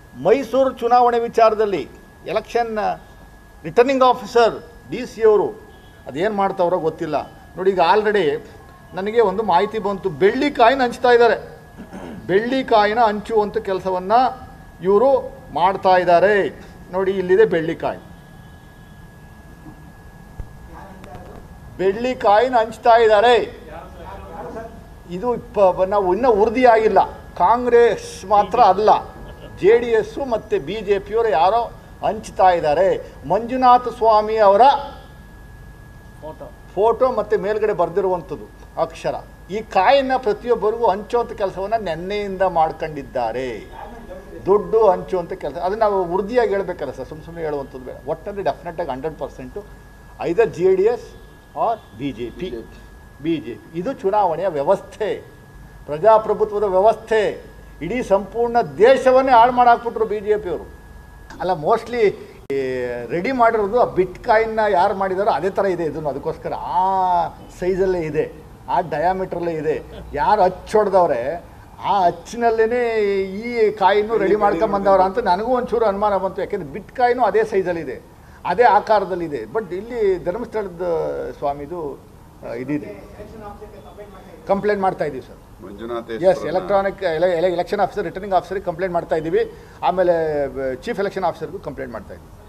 ಮೈಸೂರು ಚುನಾವಣೆ ವಿಚಾರದಲ್ಲಿ election returning officer D C ಅವರು ಅದೇನು ಮಾಡ್ತಾವ್ರೋ ಗೊತ್ತಿಲ್ಲ ನೋಡಿ ಈಗ ಆಲ್ರೆಡಿ ನನಗೆ ಒಂದು ಮಾಹಿತಿ ಬಂತು ಬೆಳ್ಳಿಕಾಯಿನ ಹಂಚ್ತಾ ಇದ್ದಾರೆ ಬೆಳ್ಳಿಕಾಯಿನ ಹಂಚುವಂಥ ಕೆಲಸವನ್ನು ಇವರು ಮಾಡ್ತಾ ಇದ್ದಾರೆ ನೋಡಿ ಇಲ್ಲಿದೆ ಬೆಳ್ಳಿಕಾಯಿ ಬೆಳ್ಳಿಕಾಯಿನ ಹಂಚ್ತಾ ಇದ್ದಾರೆ ಇದು ಇಪ್ಪ ನಾವು ಇನ್ನೂ ವರದಿ ಆಗಿಲ್ಲ ಕಾಂಗ್ರೆಸ್ ಮಾತ್ರ ಅಲ್ಲ ಜೆ ಡಿ ಎಸ್ಸು ಮತ್ತು ಬಿ ಜೆ ಪಿಯವರು ಯಾರೋ ಹಂಚ್ತಾ ಇದ್ದಾರೆ ಮಂಜುನಾಥ ಸ್ವಾಮಿ ಅವರ ಫೋಟೋ ಮತ್ತು ಮೇಲ್ಗಡೆ ಬರೆದಿರುವಂಥದ್ದು ಅಕ್ಷರ ಈ ಕಾಯಿನ ಪ್ರತಿಯೊಬ್ಬರಿಗೂ ಹಂಚುವಂಥ ಕೆಲಸವನ್ನು ನೆನ್ನೆಯಿಂದ ಮಾಡ್ಕೊಂಡಿದ್ದಾರೆ ದುಡ್ಡು ಹಂಚುವಂಥ ಕೆಲಸ ಅದನ್ನು ನಾವು ವೃದ್ಧಿಯಾಗಿ ಹೇಳ್ಬೇಕಲ್ಲ ಸರ್ ಸುಮ್ಮನೆ ಸುಮ್ಮನೆ ಹೇಳುವಂಥದ್ದು ಬೇಡ ಒಟ್ಟಲ್ಲಿ ಡೆಫಿನೆಟಾಗಿ hundred percent either J D S R B J P B J P ಇದು ಚುನಾವಣೆಯ ವ್ಯವಸ್ಥೆ ಪ್ರಜಾಪ್ರಭುತ್ವದ ವ್ಯವಸ್ಥೆ ಇಡೀ ಸಂಪೂರ್ಣ ದೇಶವನ್ನೇ ಹಾಳು ಮಾಡಾಕ್ಬಿಟ್ರು ಬಿ ಜೆ ಪಿಯವರು ಅಲ್ಲ ಮೋಸ್ಟ್ಲಿ ರೆಡಿ ಮಾಡಿರೋದು ಆ ಬಿಟ್ ಕಾಯಿನ್ನ ಯಾರು ಮಾಡಿದಾರೋ ಅದೇ ಥರ ಇದೆ ಇದನ್ನು ಅದಕ್ಕೋಸ್ಕರ ಆ ಸೈಜಲ್ಲೇ ಇದೆ ಆ ಡಯಾಮೀಟ್ರಲ್ಲೇ ಇದೆ ಯಾರು ಹಚ್ಚೊಡ್ದವ್ರೆ ಆ ಅಚ್ಚಿನಲ್ಲೇ ಈ ಕಾಯಿನೂ ರೆಡಿ ಮಾಡ್ಕೊಂಬಂದವ್ರ ಅಂತ ನನಗೂ ಒಂಚೂರು ಅನುಮಾನ ಬಂತು ಯಾಕೆಂದರೆ ಬಿಟ್ ಕಾಯಿನೂ ಅದೇ ಸೈಜಲ್ಲಿದೆ ಅದೇ ಆಕಾರದಲ್ಲಿದೆ ಬಟ್ ಇಲ್ಲಿ ಧರ್ಮಸ್ಥಳದ ಸ್ವಾಮಿದು ಆ, ಇದಿದೆ ಕಂಪ್ಲೇಂಟ್ ಮಾಡ್ತಾ ಇದ್ದೀವಿ ಸರ್ ಮಂಜುನಾಥೇಶ್ವರನ- S electronic election officer returning ಆಫೀಸರ್ಗೆ ಕಂಪ್ಲೇಂಟ್ ಮಾಡ್ತಾ ಇದ್ದೀವಿ ಆಮೇಲೆ ಚೀಫ್ ಎಲೆಕ್ಷನ್ ಆಫೀಸರ್ಗೂ ಕಂಪ್ಲೇಂಟ್ ಮಾಡ್ತಾ ಇದ್ದೀವಿ